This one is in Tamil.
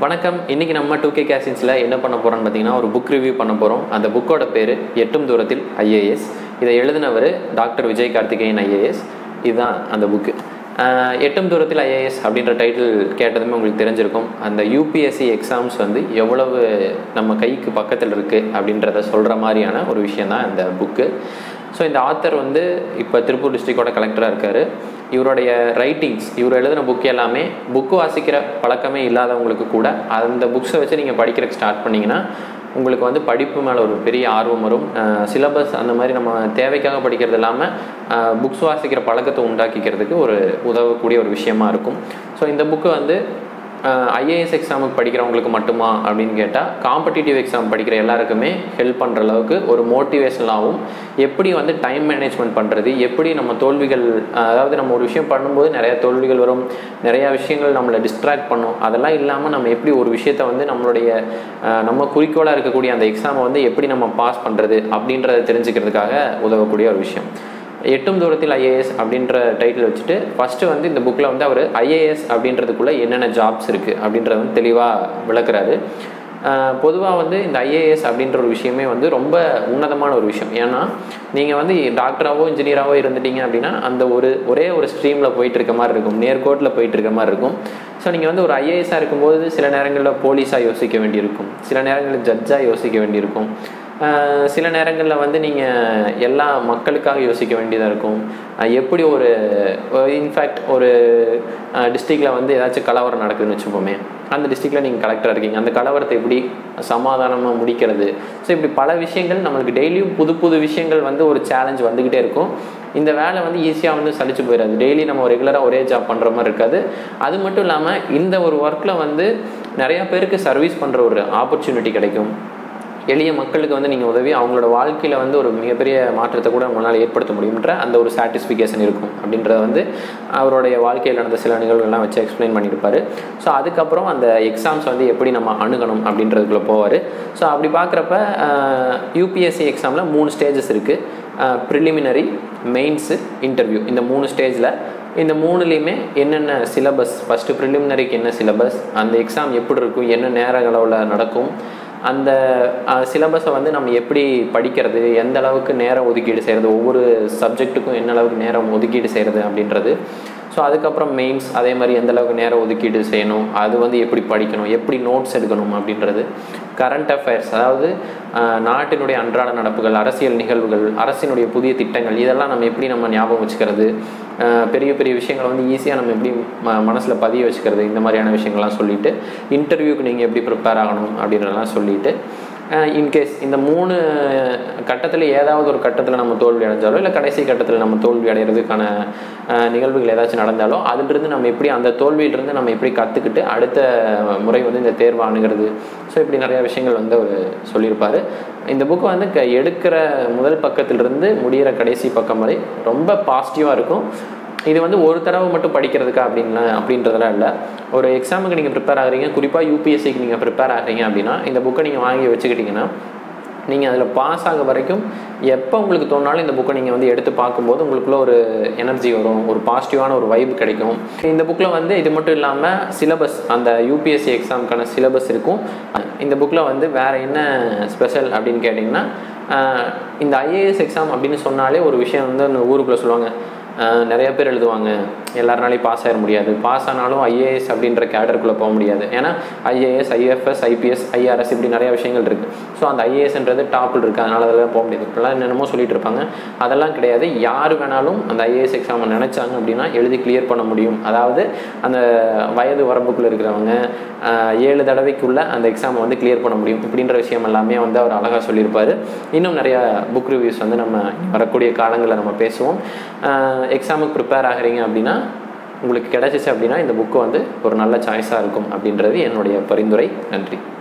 வணக்கம் இன்னைக்கு நம்ம டூ கே கேசின்ஸில் என்ன பண்ண போகிறோம்னு பார்த்தீங்கன்னா ஒரு புக் ரிவ்யூ பண்ண போகிறோம் அந்த புக்கோட பேர் எட்டும் தூரத்தில் ஐஏஎஸ் இதை எழுதினவர் டாக்டர் விஜய் கார்த்திகேயன் ஐஏஎஸ் இதுதான் அந்த புக்கு எட்டும் தூரத்தில் ஐஏஎஸ் அப்படின்ற டைட்டில் கேட்டதுமே உங்களுக்கு தெரிஞ்சிருக்கும் அந்த யூபிஎஸ்சி எக்ஸாம்ஸ் வந்து எவ்வளவு நம்ம கைக்கு பக்கத்தில் இருக்குது அப்படின்றத சொல்கிற மாதிரியான ஒரு விஷயந்தான் இந்த புக்கு ஸோ இந்த ஆத்தர் வந்து இப்போ திருப்பூர் டிஸ்ட்ரிக்டோட கலெக்டராக இருக்கார் இவருடைய ரைட்டிங்ஸ் இவர் எழுதின புக் எல்லாமே புக்கு வாசிக்கிற பழக்கமே இல்லாதவங்களுக்கு கூட அந்த புக்ஸை வச்சு நீங்கள் படிக்கிறதுக்கு ஸ்டார்ட் பண்ணிங்கன்னா உங்களுக்கு வந்து படிப்பு மேலே ஒரு பெரிய ஆர்வம் வரும் சிலபஸ் அந்த மாதிரி நம்ம தேவைக்காக படிக்கிறது இல்லாமல் புக்ஸ் வாசிக்கிற பழக்கத்தை உண்டாக்கிக்கிறதுக்கு ஒரு உதவக்கூடிய ஒரு விஷயமா இருக்கும் ஸோ இந்த புக்கு வந்து ஐஏஎஸ் எக்ஸாமுக்கு படிக்கிறவங்களுக்கு மட்டுமா அப்படின்னு கேட்டால் காம்படிட்டிவ் எக்ஸாம் படிக்கிற எல்லாருக்குமே ஹெல்ப் பண்ணுற அளவுக்கு ஒரு மோட்டிவேஷனலாகவும் எப்படி வந்து டைம் மேனேஜ்மெண்ட் பண்ணுறது எப்படி நம்ம தோல்விகள் அதாவது நம்ம ஒரு விஷயம் பண்ணும்போது நிறைய தோல்விகள் வரும் நிறையா விஷயங்கள் நம்மளை டிஸ்ட்ராக்ட் பண்ணும் அதெல்லாம் இல்லாமல் நம்ம எப்படி ஒரு விஷயத்த வந்து நம்மளுடைய நம்ம குறிக்கோளாக இருக்கக்கூடிய அந்த எக்ஸாமை வந்து எப்படி நம்ம பாஸ் பண்ணுறது அப்படின்றத தெரிஞ்சுக்கிறதுக்காக உதவக்கூடிய ஒரு விஷயம் எட்டும் தூரத்தில் ஐஏஎஸ் அப்படின்ற டைட்டில் வச்சுட்டு ஃபஸ்ட்டு வந்து இந்த புக்கில் வந்து அவர் ஐஏஎஸ் அப்படின்றதுக்குள்ளே என்னென்ன ஜாப்ஸ் இருக்குது அப்படின்றத வந்து தெளிவாக விளக்குறாரு பொதுவாக வந்து இந்த ஐஏஎஸ் அப்படின்ற ஒரு விஷயமே வந்து ரொம்ப உன்னதமான ஒரு விஷயம் ஏன்னா நீங்கள் வந்து டாக்டராகவோ இன்ஜினியராகவோ இருந்துட்டீங்க அப்படின்னா அந்த ஒரு ஒரே ஒரு ஸ்ட்ரீமில் போயிட்டு இருக்க மாதிரி இருக்கும் நேர்கோட்டில் போயிட்டு இருக்க மாதிரி இருக்கும் ஸோ நீங்கள் வந்து ஒரு ஐஏஎஸ்ஸாக இருக்கும்போது சில நேரங்களில் போலீஸாக யோசிக்க வேண்டியிருக்கும் சில நேரங்களில் ஜட்ஜாக யோசிக்க வேண்டியிருக்கும் சில நேரங்களில் வந்து நீங்கள் எல்லா மக்களுக்காக யோசிக்க வேண்டியதாக இருக்கும் எப்படி ஒரு இன்ஃபேக்ட் ஒரு டிஸ்ட்ரிக்டில் வந்து ஏதாச்சும் கலவரம் நடக்குதுன்னு வச்சுப்போமே அந்த டிஸ்ட்ரிக்டில் நீங்கள் கலெக்டராக இருக்கீங்க அந்த கலவரத்தை எப்படி சமாதானமாக முடிக்கிறது ஸோ இப்படி பல விஷயங்கள் நம்மளுக்கு டெய்லியும் புது புது விஷயங்கள் வந்து ஒரு சேலஞ்ச் வந்துக்கிட்டே இருக்கும் இந்த வேலை வந்து ஈஸியாக வந்து சலிச்சு போயிடாது டெய்லி நம்ம ரெகுலராக ஒரே ஜாப் பண்ணுற மாதிரி இருக்காது அது மட்டும் இல்லாமல் இந்த ஒரு ஒர்க்கில் வந்து நிறையா பேருக்கு சர்வீஸ் பண்ணுற ஒரு ஆப்பர்ச்சுனிட்டி கிடைக்கும் எளிய மக்களுக்கு வந்து நீங்கள் உதவி அவங்களோட வாழ்க்கையில் வந்து ஒரு மிகப்பெரிய மாற்றத்தை கூட உங்களால் ஏற்படுத்த முடியுன்ற அந்த ஒரு சாட்டிஸ்ஃபிகேஷன் இருக்கும் அப்படின்றத வந்து அவருடைய வாழ்க்கையில் நடந்த சில நிகழ்வுகள்லாம் வச்சு எக்ஸ்பிளைன் பண்ணியிருப்பார் ஸோ அதுக்கப்புறம் அந்த எக்ஸாம்ஸ் வந்து எப்படி நம்ம அணுகணும் அப்படின்றதுக்குள்ளே போவார் ஸோ அப்படி பார்க்குறப்ப யூபிஎஸ்சி எக்ஸாமில் மூணு ஸ்டேஜஸ் இருக்குது ப்ரிலிமினரி மெயின்ஸு இன்டர்வியூ இந்த மூணு ஸ்டேஜில் இந்த மூணுலேயுமே என்னென்ன சிலபஸ் ஃபஸ்ட்டு ப்ரிலிமினரிக்கு என்ன சிலபஸ் அந்த எக்ஸாம் எப்படி இருக்கும் என்ன நேர அளவில் நடக்கும் அந்த சிலபஸை வந்து நம்ம எப்படி படிக்கிறது எந்த அளவுக்கு நேரம் ஒதுக்கீடு செய்கிறது ஒவ்வொரு சப்ஜெக்ட்டுக்கும் என்ன அளவுக்கு நேரம் ஒதுக்கீடு செய்கிறது அப்படின்றது ஸோ அதுக்கப்புறம் மெயின்ஸ் அதே மாதிரி எந்த அளவுக்கு நேரம் ஒதுக்கீடு செய்யணும் அது வந்து எப்படி படிக்கணும் எப்படி நோட்ஸ் எடுக்கணும் அப்படின்றது கரண்ட் அஃபேர்ஸ் அதாவது நாட்டினுடைய அன்றாட நடப்புகள் அரசியல் நிகழ்வுகள் அரசினுடைய புதிய திட்டங்கள் இதெல்லாம் நம்ம எப்படி நம்ம ஞாபகம் வச்சுக்கிறது பெரிய பெரிய விஷயங்களை வந்து ஈஸியாக நம்ம எப்படி ம மனசில் பதிய வச்சுக்கிறது இந்த மாதிரியான விஷயங்கள்லாம் சொல்லிவிட்டு இன்டர்வியூக்கு நீங்கள் எப்படி ப்ரிப்பேர் ஆகணும் அப்படின்றதெல்லாம் சொல்லிவிட்டு இன்கேஸ் இந்த மூணு கட்டத்தில் ஏதாவது ஒரு கட்டத்தில் நம்ம தோல்வி அடைஞ்சாலோ இல்லை கடைசி கட்டத்தில் நம்ம தோல்வி அடைகிறதுக்கான நிகழ்வுகள் ஏதாச்சும் நடந்தாலோ அதிலிருந்து நம்ம எப்படி அந்த தோல்வியிலிருந்து நம்ம எப்படி கற்றுக்கிட்டு அடுத்த முறை வந்து இந்த தேர்வு அணுகிறது ஸோ இப்படி நிறையா விஷயங்கள் வந்து அவர் சொல்லியிருப்பார் இந்த புக்கு வந்து க எடுக்கிற முதல் பக்கத்திலிருந்து முடிகிற கடைசி பக்கம் வரை ரொம்ப பாசிட்டிவாக இருக்கும் இது வந்து ஒரு தடவை மட்டும் படிக்கிறதுக்கா அப்படின்ல அப்படின்றதெல்லாம் இல்லை ஒரு எக்ஸாமுக்கு நீங்கள் ப்ரிப்பேர் ஆகுறீங்க குறிப்பாக யூபிஎஸ்சிக்கு நீங்கள் ப்ரிப்பேர் ஆகிறீங்க அப்படின்னா இந்த புக்கை நீங்கள் வாங்கி வச்சுக்கிட்டிங்கன்னா நீங்கள் அதில் பாஸ் ஆக வரைக்கும் எப்போ உங்களுக்கு தோணாலும் இந்த புக்கை நீங்கள் வந்து எடுத்து பார்க்கும்போது உங்களுக்குள்ள ஒரு எனர்ஜி வரும் ஒரு பாசிட்டிவான ஒரு வைப் கிடைக்கும் இந்த புக்கில் வந்து இது மட்டும் இல்லாமல் சிலபஸ் அந்த யூபிஎஸ்சி எக்ஸாமுக்கான சிலபஸ் இருக்கும் இந்த புக்கில் வந்து வேறு என்ன ஸ்பெஷல் அப்படின்னு கேட்டிங்கன்னா இந்த ஐஏஎஸ் எக்ஸாம் அப்படின்னு சொன்னாலே ஒரு விஷயம் வந்து அந்த ஊருக்குள்ளே சொல்லுவாங்க நிறைய பேர் எழுதுவாங்க எல்லாருனாலையும் பாஸ் ஆகிட முடியாது பாஸ் ஆனாலும் ஐஏஎஸ் அப்படின்ற கேடருக்குள்ளே போக முடியாது ஏன்னா ஐஏஎஸ் ஐஎஃப்எஸ் ஐபிஎஸ் ஐஆர்எஸ் இப்படி நிறைய விஷயங்கள் இருக்குது ஸோ அந்த ஐஏஎஸ்ன்றது டாப்பில் இருக்குது அதனால் அதெல்லாம் போக முடியாது இப்படிலாம் என்னென்னமோ சொல்லிட்டு இருப்பாங்க அதெல்லாம் கிடையாது யார் வேணாலும் அந்த ஐஏஎஸ் எக்ஸாமை நினச்சாங்க அப்படின்னா எழுதி கிளியர் பண்ண முடியும் அதாவது அந்த வயது வரம்புக்குள்ளே இருக்கிறவங்க ஏழு தடவைக்குள்ளே அந்த எக்ஸாமை வந்து கிளியர் பண்ண முடியும் இப்படின்ற விஷயம் எல்லாமே வந்து அவர் அழகாக சொல்லியிருப்பார் இன்னும் நிறையா புக் ரிவ்யூஸ் வந்து நம்ம வரக்கூடிய காலங்களில் நம்ம பேசுவோம் எக்ஸாமுக்கு ப்ரிப்பேர் ஆகிறீங்க அப்படின்னா உங்களுக்கு கிடச்சிச்சு அப்படின்னா இந்த புக்கு வந்து ஒரு நல்ல சாய்ஸாக இருக்கும் அப்படின்றது என்னுடைய பரிந்துரை நன்றி